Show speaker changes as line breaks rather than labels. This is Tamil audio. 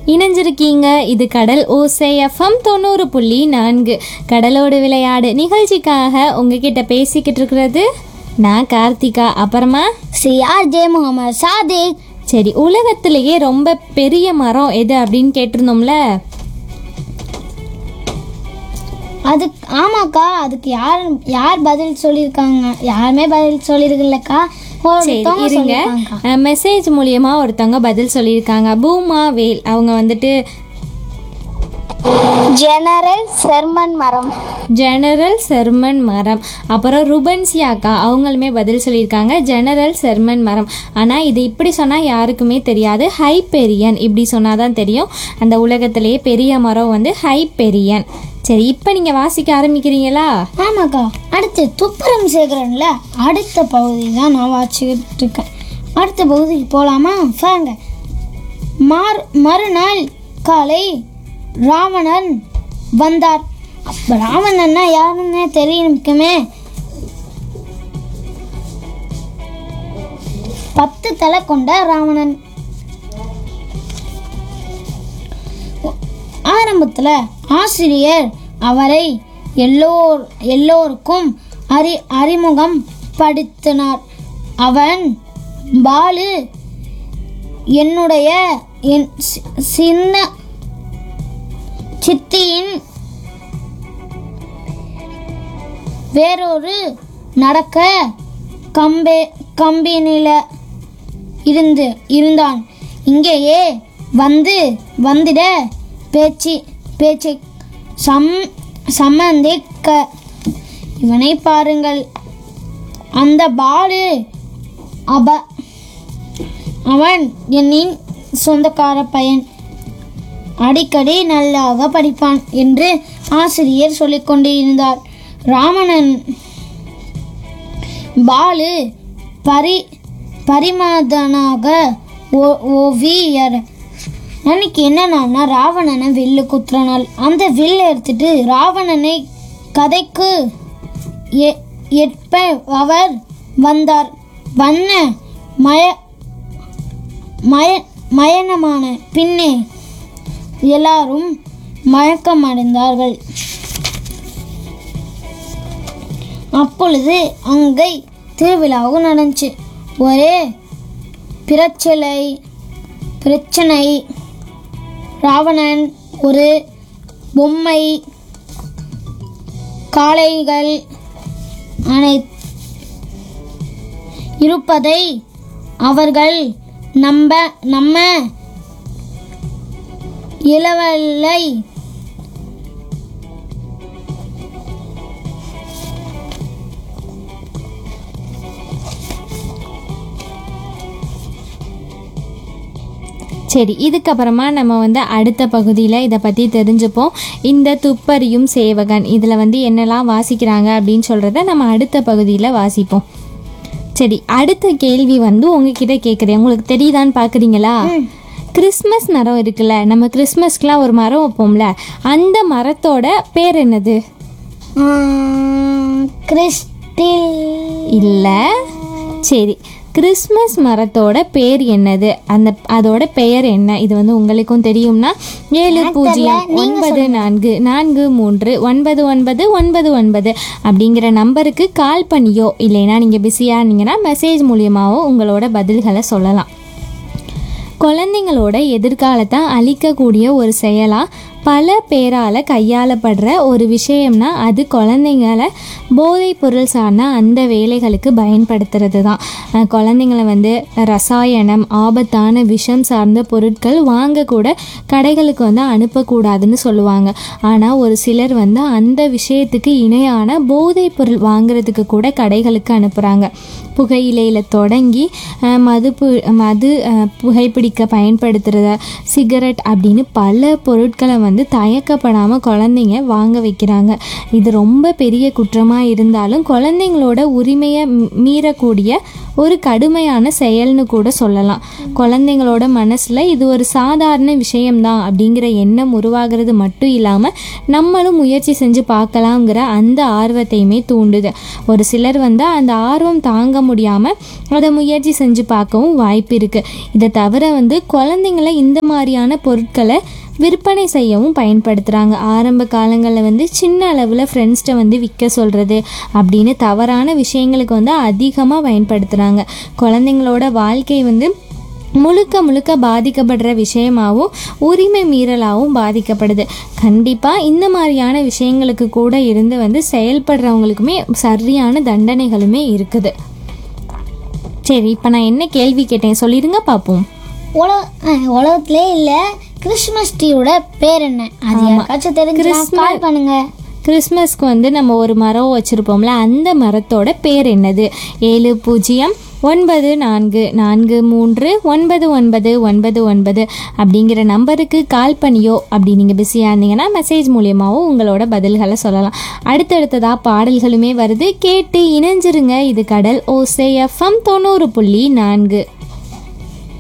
இணைஞ்சிருக்கீங்க இது கடல் ஓசை எஃப்எம் தொண்ணூறு புள்ளி நான்கு கடலோடு விளையாடு நிகழ்ச்சிக்காக உங்ககிட்ட பேசிக்கிட்டு இருக்கிறது நான் கார்த்திகா அப்புறமா
சிஆர் ஜே முகமது சாதிக்
சரி உலகத்திலேயே ரொம்ப பெரிய மரம் எது அப்படின்னு கேட்டிருந்தோம்ல
அதுக்கு ஆமாக்கா அதுக்கு யார் யார் பதில் சொல்லியிருக்காங்க யாருமே பதில் சொல்லியிருக்கலக்கா
சரி
ஒருத்தவங்க
இருங்க
சொல்லியிருக்காங்கக்கா.
மெசேஜ் மூலியமா ஒருத்தவங்க பதில் சொல்லியிருக்காங்க பூமா வேல் அவங்க வந்துட்டு
ஜெனரல் செர்மன் மரம்
ஜெனரல் செர்மன் மரம் அப்புறம் ருபன்சியாக்கா அவங்களுமே பதில் சொல்லியிருக்காங்க ஜெனரல் செர்மன் மரம் ஆனால் இது இப்படி சொன்னால் யாருக்குமே தெரியாது ஹைப்பெரியன் இப்படி சொன்னால் தான் தெரியும் அந்த உலகத்திலேயே பெரிய மரம் வந்து ஹைப்பெரியன் சரி இப்போ நீங்கள் வாசிக்க ஆரம்பிக்கிறீங்களா
ஆமாக்கா அடுத்து துப்புரம் சேகரன்ல அடுத்த பகுதி தான் நான் வாசிக்கிட்டு இருக்கேன் அடுத்த பகுதிக்கு போகலாமா வாங்க மார் மறுநாள் காலை ராவணன் வந்தார் அப்ப ராவணன்னா யாருன்னே தெரியுமே பத்து தலை கொண்ட ராவணன் ஆரம்பத்துல ஆசிரியர் அவரை எல்லோர் எல்லோருக்கும் அறி அறிமுகம் படுத்தினார் அவன் பாலு என்னுடைய என் சி- சின்ன சித்தியின் வேறொரு நடக்க கம்பே கம்பினில இருந்து இருந்தான் இங்கேயே வந்து வந்திட பேச்சு பேச்சு சம் சம்மந்திக்க இவனை பாருங்கள் அந்த பாலு அப அவன் என்னின் சொந்தக்கார பையன் அடிக்கடி நல்லாக படிப்பான் என்று ஆசிரியர் சொல்லிக் கொண்டிருந்தார் ராமணன் பாலு பரி பரிமாதனாக ஓ- ஓவியர் அன்னைக்கு என்னன்னா ராவணனை வில்லு குத்துற நாள் அந்த வில்லை எடுத்துட்டு ராவணனை கதைக்கு எ- எட்ப அவர் வந்தார் வண்ண மய மய மயனமான பின்னே எல்லாரும் மயக்கமடைந்தார்கள் அப்பொழுது அங்கே திருவிழாவும் நடந்துச்சு ஒரே பிரச்சனை பிரச்சனை ராவணன் ஒரு பொம்மை காளைகள் அனை இருப்பதை அவர்கள் நம்ப நம்ம இளவலை
சரி இதுக்கப்புறமா நம்ம வந்து அடுத்த பகுதியில் இதை பற்றி தெரிஞ்சுப்போம் இந்த துப்பறியும் சேவகன் இதில் வந்து என்னெல்லாம் வாசிக்கிறாங்க அப்படின்னு சொல்கிறத நம்ம அடுத்த பகுதியில் வாசிப்போம் சரி அடுத்த கேள்வி வந்து உங்ககிட்ட கேட்குறேன் உங்களுக்கு தெரியுதான்னு பார்க்குறீங்களா கிறிஸ்மஸ் மரம் இருக்குல்ல நம்ம கிறிஸ்மஸ்க்குலாம் ஒரு மரம் வைப்போம்ல அந்த மரத்தோட பேர் என்னது
கிறிஸ்டி
இல்லை சரி கிறிஸ்மஸ் மரத்தோட பேர் என்னது அந்த அதோட பெயர் என்ன இது வந்து உங்களுக்கும் தெரியும்னா ஏழு பூஜ்ஜியம் ஒன்பது நான்கு நான்கு மூன்று ஒன்பது ஒன்பது ஒன்பது ஒன்பது அப்படிங்கிற நம்பருக்கு கால் பண்ணியோ இல்லைன்னா நீங்கள் பிஸியாக இருந்தீங்கன்னா மெசேஜ் மூலியமாவோ உங்களோட பதில்களை சொல்லலாம் குழந்தைங்களோட எதிர்காலத்தை அழிக்கக்கூடிய ஒரு செயலாக பல பேரால் கையாளப்படுற ஒரு விஷயம்னா அது குழந்தைங்கள போதைப் பொருள் சார்ந்த அந்த வேலைகளுக்கு பயன்படுத்துறது தான் அஹ் குழந்தைங்கள வந்து ரசாயனம் ஆபத்தான விஷம் சார்ந்த பொருட்கள் வாங்கக்கூட கடைகளுக்கு வந்து அனுப்பக்கூடாதுன்னு சொல்லுவாங்க ஆனால் ஒரு சிலர் வந்து அந்த விஷயத்துக்கு இணையான போதைப் பொருள் வாங்குறதுக்கு கூட கடைகளுக்கு அனுப்புகிறாங்க புகையிலையில் தொடங்கி அஹ், மது பு- மது அஹ், புகைப்பிடிக்க பயன்படுத்துகிறத சிகரெட் அப்படின்னு பல பொருட்களை வந்து வந்து தயக்கப்படாமல் குழந்தைங்க வாங்க வைக்கிறாங்க இது ரொம்ப பெரிய குற்றமாக இருந்தாலும் குழந்தைங்களோட உரிமையை மீ- மீறக்கூடிய ஒரு கடுமையான செயல்னு கூட சொல்லலாம் குழந்தைங்களோட மனசில் இது ஒரு சாதாரண விஷயம்தான் அப்படிங்கிற எண்ணம் உருவாகிறது மட்டும் இல்லாமல் நம்மளும் முயற்சி செஞ்சு பார்க்கலாங்கிற அந்த ஆர்வத்தையுமே தூண்டுது ஒரு சிலர் வந்து அந்த ஆர்வம் தாங்க முடியாமல் அதை முயற்சி செஞ்சு பார்க்கவும் வாய்ப்பு இருக்குது இதை தவிர வந்து குழந்தைங்கள இந்த மாதிரியான பொருட்களை விற்பனை செய்யவும் பயன்படுத்துகிறாங்க ஆரம்ப காலங்களில் வந்து சின்ன அளவில் ஃப்ரெண்ட்ஸ்கிட்ட வந்து விற்க சொல்கிறது அப்படின்னு தவறான விஷயங்களுக்கு வந்து அதிகமாக பயன்படுத்துகிறாங்க குழந்தைங்களோட வாழ்க்கை வந்து முழுக்க முழுக்க பாதிக்கப்படுற விஷயமாகவும் உரிமை மீறலாகவும் பாதிக்கப்படுது கண்டிப்பாக இந்த மாதிரியான விஷயங்களுக்கு கூட இருந்து வந்து செயல்படுறவங்களுக்குமே சரியான தண்டனைகளுமே இருக்குது சரி இப்போ நான் என்ன கேள்வி கேட்டேன் சொல்லிடுங்க பார்ப்போம்
உலக அஹ், உலகத்திலே இல்லை கிறிஸ்மஸ் ட்ரீயோட பேர் என்ன அது யாருக்காச்சும் தெரிஞ்சா கால் பண்ணுங்க
கிறிஸ்மஸ்க்கு வந்து நம்ம ஒரு மரம் வச்சுருப்போம்ல அந்த மரத்தோட பேர் என்னது ஏழு பூஜ்ஜியம் ஒன்பது நான்கு நான்கு மூன்று ஒன்பது ஒன்பது ஒன்பது ஒன்பது அப்படிங்கிற நம்பருக்கு கால் பண்ணியோ அப்படி நீங்கள் பிஸியாக இருந்தீங்கன்னா மெசேஜ் மூலியமாகவும் உங்களோட பதில்களை சொல்லலாம் அடுத்தடுத்ததாக பாடல்களுமே வருது கேட்டு இணைஞ்சிருங்க இது கடல் ஓசே எஃப்எம் தொண்ணூறு புள்ளி நான்கு